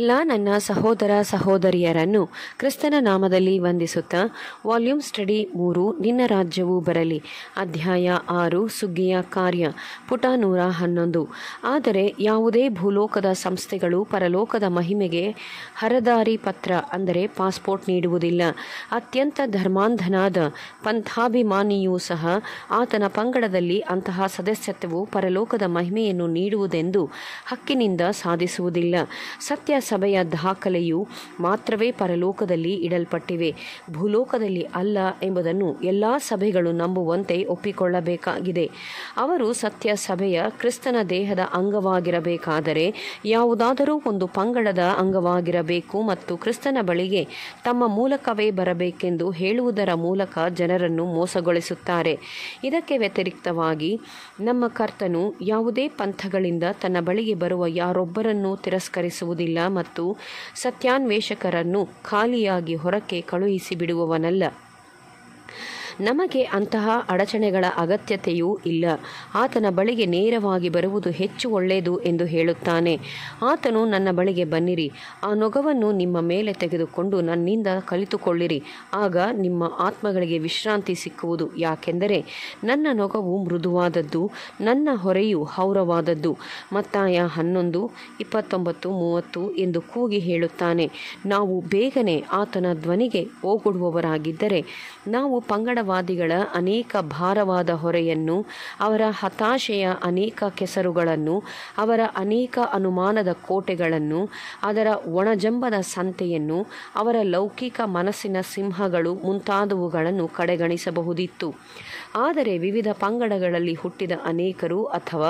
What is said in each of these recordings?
ಎಲ್ಲ ನನ್ನ ಸಹೋದರ ಸಹೋದರಿಯರನ್ನು ಕ್ರಿಸ್ತನ ನಾಮದಲ್ಲಿ ವಂದಿಸುತ್ತಾ ವಾಲ್ಯೂಮ್ ಸ್ಟಡಿ ಮೂರು ನಿನ್ನ ರಾಜ್ಯವು ಬರಲಿ ಅಧ್ಯಾಯ ಆರು ಸುಗ್ಗಿಯ ಕಾರ್ಯ ಪುಟ ನೂರ ಹನ್ನೊಂದು ಆದರೆ ಯಾವುದೇ ಭೂಲೋಕದ ಸಂಸ್ಥೆಗಳು ಪರಲೋಕದ ಮಹಿಮೆಗೆ ಹರದಾರಿ ಪತ್ರ ಅಂದರೆ ಪಾಸ್ಪೋರ್ಟ್ ನೀಡುವುದಿಲ್ಲ ಅತ್ಯಂತ ಧರ್ಮಾಂಧನಾದ ಪಂಥಾಭಿಮಾನಿಯೂ ಸಹ ಆತನ ಪಂಗಡದಲ್ಲಿ ಅಂತಹ ಸದಸ್ಯತ್ವವು ಪರಲೋಕದ ಮಹಿಮೆಯನ್ನು ನೀಡುವುದೆಂದು ಹಕ್ಕಿನಿಂದ ಸಾಧಿಸುವುದಿಲ್ಲ ಸತ್ಯ ಸಭೆಯ ದಾಖಲೆಯು ಮಾತ್ರವೇ ಪರಲೋಕದಲ್ಲಿ ಇಡಲ್ಪಟ್ಟಿವೆ ಭೂಲೋಕದಲ್ಲಿ ಅಲ್ಲ ಎಂಬುದನ್ನು ಎಲ್ಲ ಸಭೆಗಳು ನಂಬುವಂತೆ ಒಪ್ಪಿಕೊಳ್ಳಬೇಕಾಗಿದೆ ಅವರು ಸತ್ಯ ಸಭೆಯ ಕ್ರಿಸ್ತನ ದೇಹದ ಅಂಗವಾಗಿರಬೇಕಾದರೆ ಯಾವುದಾದರೂ ಒಂದು ಪಂಗಡದ ಅಂಗವಾಗಿರಬೇಕು ಮತ್ತು ಕ್ರಿಸ್ತನ ಬಳಿಗೆ ತಮ್ಮ ಮೂಲಕವೇ ಬರಬೇಕೆಂದು ಹೇಳುವುದರ ಮೂಲಕ ಜನರನ್ನು ಮೋಸಗೊಳಿಸುತ್ತಾರೆ ಇದಕ್ಕೆ ವ್ಯತಿರಿಕ್ತವಾಗಿ ನಮ್ಮ ಕರ್ತನು ಯಾವುದೇ ಪಂಥಗಳಿಂದ ತನ್ನ ಬಳಿಗೆ ಬರುವ ಯಾರೊಬ್ಬರನ್ನೂ ತಿರಸ್ಕರಿಸುವುದಿಲ್ಲ ಮತ್ತು ಸತ್ಯಾನ್ವೇಷಕರನ್ನು ಖಾಲಿಯಾಗಿ ಹೊರಕ್ಕೆ ಕಳುಹಿಸಿ ಬಿಡುವವನಲ್ಲ ನಮಗೆ ಅಂತಹ ಅಡಚಣೆಗಳ ಅಗತ್ಯತೆಯೂ ಇಲ್ಲ ಆತನ ಬಳಿಗೆ ನೇರವಾಗಿ ಬರುವುದು ಹೆಚ್ಚು ಒಳ್ಳೆಯದು ಎಂದು ಹೇಳುತ್ತಾನೆ ಆತನು ನನ್ನ ಬಳಿಗೆ ಬನ್ನಿರಿ ಆ ನೊಗವನ್ನು ನಿಮ್ಮ ಮೇಲೆ ತೆಗೆದುಕೊಂಡು ನನ್ನಿಂದ ಕಲಿತುಕೊಳ್ಳಿರಿ ಆಗ ನಿಮ್ಮ ಆತ್ಮಗಳಿಗೆ ವಿಶ್ರಾಂತಿ ಸಿಕ್ಕುವುದು ಯಾಕೆಂದರೆ ನನ್ನ ನೊಗವು ಮೃದುವಾದದ್ದು ನನ್ನ ಹೊರೆಯು ಹೌರವಾದದ್ದು ಮತ್ತಾಯ ಹನ್ನೊಂದು ಇಪ್ಪತ್ತೊಂಬತ್ತು ಮೂವತ್ತು ಎಂದು ಕೂಗಿ ಹೇಳುತ್ತಾನೆ ನಾವು ಬೇಗನೆ ಆತನ ಧ್ವನಿಗೆ ಓಗೊಡುವವರಾಗಿದ್ದರೆ ನಾವು ಪಂಗಡವಾದಿಗಳ ಅನೇಕ ಭಾರವಾದ ಹೊರೆಯನ್ನು ಅವರ ಹತಾಶೆಯ ಅನೇಕ ಕೆಸರುಗಳನ್ನು ಅವರ ಅನೇಕ ಅನುಮಾನದ ಕೋಟೆಗಳನ್ನು ಅದರ ಒಣಜಂಬದ ಸಂತೆಯನ್ನು ಅವರ ಲೌಕಿಕ ಮನಸ್ಸಿನ ಸಿಂಹಗಳು ಮುಂತಾದವುಗಳನ್ನು ಕಡೆಗಣಿಸಬಹುದಿತ್ತು ಆದರೆ ವಿವಿಧ ಪಂಗಡಗಳಲ್ಲಿ ಹುಟ್ಟಿದ ಅನೇಕರು ಅಥವಾ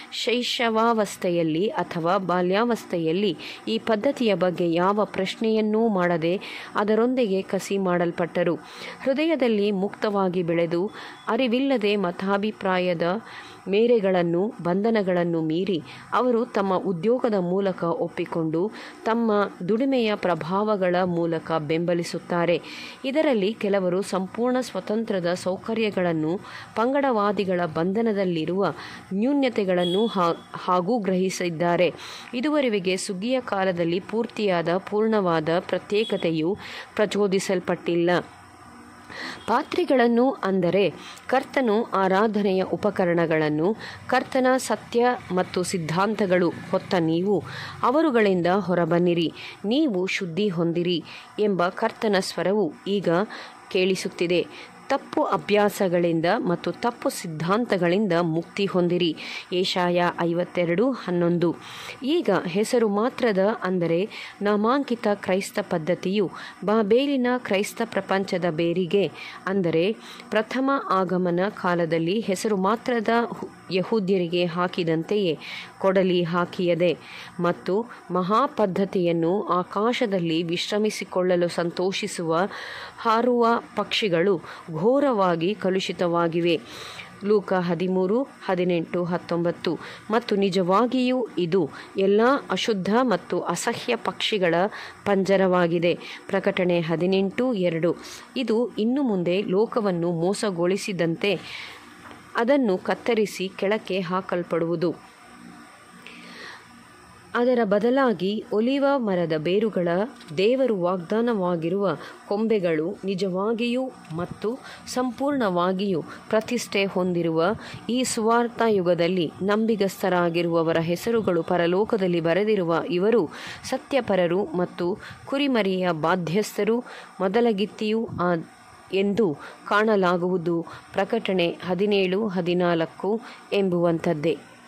ಶೈಶವಾವಸ್ಥೆಯಲ್ಲಿ ಅಥವಾ ಬಾಲ್ಯಾವಸ್ಥೆಯಲ್ಲಿ ಈ ಪದ್ಧತಿಯ ಬಗ್ಗೆ ಯಾವ ಪ್ರಶ್ನೆಯನ್ನೂ ಮಾಡದೆ ಅದರೊಂದಿಗೆ ಕಸಿ ಮಾಡಲ್ಪಟ್ಟರು ಹೃದಯದಲ್ಲಿ ಮುಕ್ತವಾಗಿ ಬೆಳೆದು ಅರಿವಿಲ್ಲದೆ ಮತಾಭಿಪ್ರಾಯದ ಮೇರೆಗಳನ್ನು ಬಂಧನಗಳನ್ನು ಮೀರಿ ಅವರು ತಮ್ಮ ಉದ್ಯೋಗದ ಮೂಲಕ ಒಪ್ಪಿಕೊಂಡು ತಮ್ಮ ದುಡಿಮೆಯ ಪ್ರಭಾವಗಳ ಮೂಲಕ ಬೆಂಬಲಿಸುತ್ತಾರೆ ಇದರಲ್ಲಿ ಕೆಲವರು ಸಂಪೂರ್ಣ ಸ್ವತಂತ್ರದ ಸೌಕರ್ಯಗಳನ್ನು ಪಂಗಡವಾದಿಗಳ ಬಂಧನದಲ್ಲಿರುವ ನ್ಯೂನ್ಯತೆಗಳನ್ನು ಹಾಗೂ ಗ್ರಹಿಸಿದ್ದಾರೆ ಇದುವರೆಗೆ ಸುಗ್ಗಿಯ ಕಾಲದಲ್ಲಿ ಪೂರ್ತಿಯಾದ ಪೂರ್ಣವಾದ ಪ್ರತ್ಯೇಕತೆಯು ಪ್ರಚೋದಿಸಲ್ಪಟ್ಟಿಲ್ಲ ಪಾತ್ರಿಗಳನ್ನು ಅಂದರೆ ಕರ್ತನು ಆರಾಧನೆಯ ಉಪಕರಣಗಳನ್ನು ಕರ್ತನ ಸತ್ಯ ಮತ್ತು ಸಿದ್ಧಾಂತಗಳು ಹೊತ್ತ ನೀವು ಅವರುಗಳಿಂದ ಹೊರಬನ್ನಿರಿ ನೀವು ಶುದ್ಧಿ ಹೊಂದಿರಿ ಎಂಬ ಕರ್ತನ ಸ್ವರವು ಈಗ ಕೇಳಿಸುತ್ತಿದೆ ತಪ್ಪು ಅಭ್ಯಾಸಗಳಿಂದ ಮತ್ತು ತಪ್ಪು ಸಿದ್ಧಾಂತಗಳಿಂದ ಮುಕ್ತಿ ಹೊಂದಿರಿ ಏಷಾಯ ಐವತ್ತೆರಡು ಹನ್ನೊಂದು ಈಗ ಹೆಸರು ಮಾತ್ರದ ಅಂದರೆ ನಾಮಾಂಕಿತ ಕ್ರೈಸ್ತ ಪದ್ಧತಿಯು ಬಾಬೇಲಿನ ಕ್ರೈಸ್ತ ಪ್ರಪಂಚದ ಬೇರಿಗೆ ಅಂದರೆ ಪ್ರಥಮ ಆಗಮನ ಕಾಲದಲ್ಲಿ ಹೆಸರು ಮಾತ್ರದ ಯಹೂದ್ಯರಿಗೆ ಹಾಕಿದಂತೆಯೇ ಕೊಡಲಿ ಹಾಕಿಯದೆ ಮತ್ತು ಮಹಾಪದ್ಧತಿಯನ್ನು ಆಕಾಶದಲ್ಲಿ ವಿಶ್ರಮಿಸಿಕೊಳ್ಳಲು ಸಂತೋಷಿಸುವ ಹಾರುವ ಪಕ್ಷಿಗಳು ಘೋರವಾಗಿ ಕಲುಷಿತವಾಗಿವೆ ಲೂಕ ಹದಿಮೂರು ಹದಿನೆಂಟು ಹತ್ತೊಂಬತ್ತು ಮತ್ತು ನಿಜವಾಗಿಯೂ ಇದು ಎಲ್ಲ ಅಶುದ್ಧ ಮತ್ತು ಅಸಹ್ಯ ಪಕ್ಷಿಗಳ ಪಂಜರವಾಗಿದೆ ಪ್ರಕಟಣೆ ಹದಿನೆಂಟು ಎರಡು ಇದು ಇನ್ನು ಮುಂದೆ ಲೋಕವನ್ನು ಮೋಸಗೊಳಿಸಿದಂತೆ ಅದನ್ನು ಕತ್ತರಿಸಿ ಕೆಳಕ್ಕೆ ಹಾಕಲ್ಪಡುವುದು ಅದರ ಬದಲಾಗಿ ಒಲಿವ ಮರದ ಬೇರುಗಳ ದೇವರು ವಾಗ್ದಾನವಾಗಿರುವ ಕೊಂಬೆಗಳು ನಿಜವಾಗಿಯೂ ಮತ್ತು ಸಂಪೂರ್ಣವಾಗಿಯೂ ಪ್ರತಿಷ್ಠೆ ಹೊಂದಿರುವ ಈ ಸುವಾರ್ಥ ಯುಗದಲ್ಲಿ ನಂಬಿಗಸ್ತರಾಗಿರುವವರ ಹೆಸರುಗಳು ಪರಲೋಕದಲ್ಲಿ ಬರೆದಿರುವ ಇವರು ಸತ್ಯಪರರು ಮತ್ತು ಕುರಿಮರಿಯ ಬಾಧ್ಯಸ್ಥರು ಮೊದಲಗಿತ್ತಿಯೂ ಆ ಎಂದು ಕಾಣಲಾಗುವುದು ಪ್ರಕಟಣೆ ಹದಿನೇಳು ಹದಿನಾಲ್ಕು ಎಂಬುವಂಥದ್ದೇ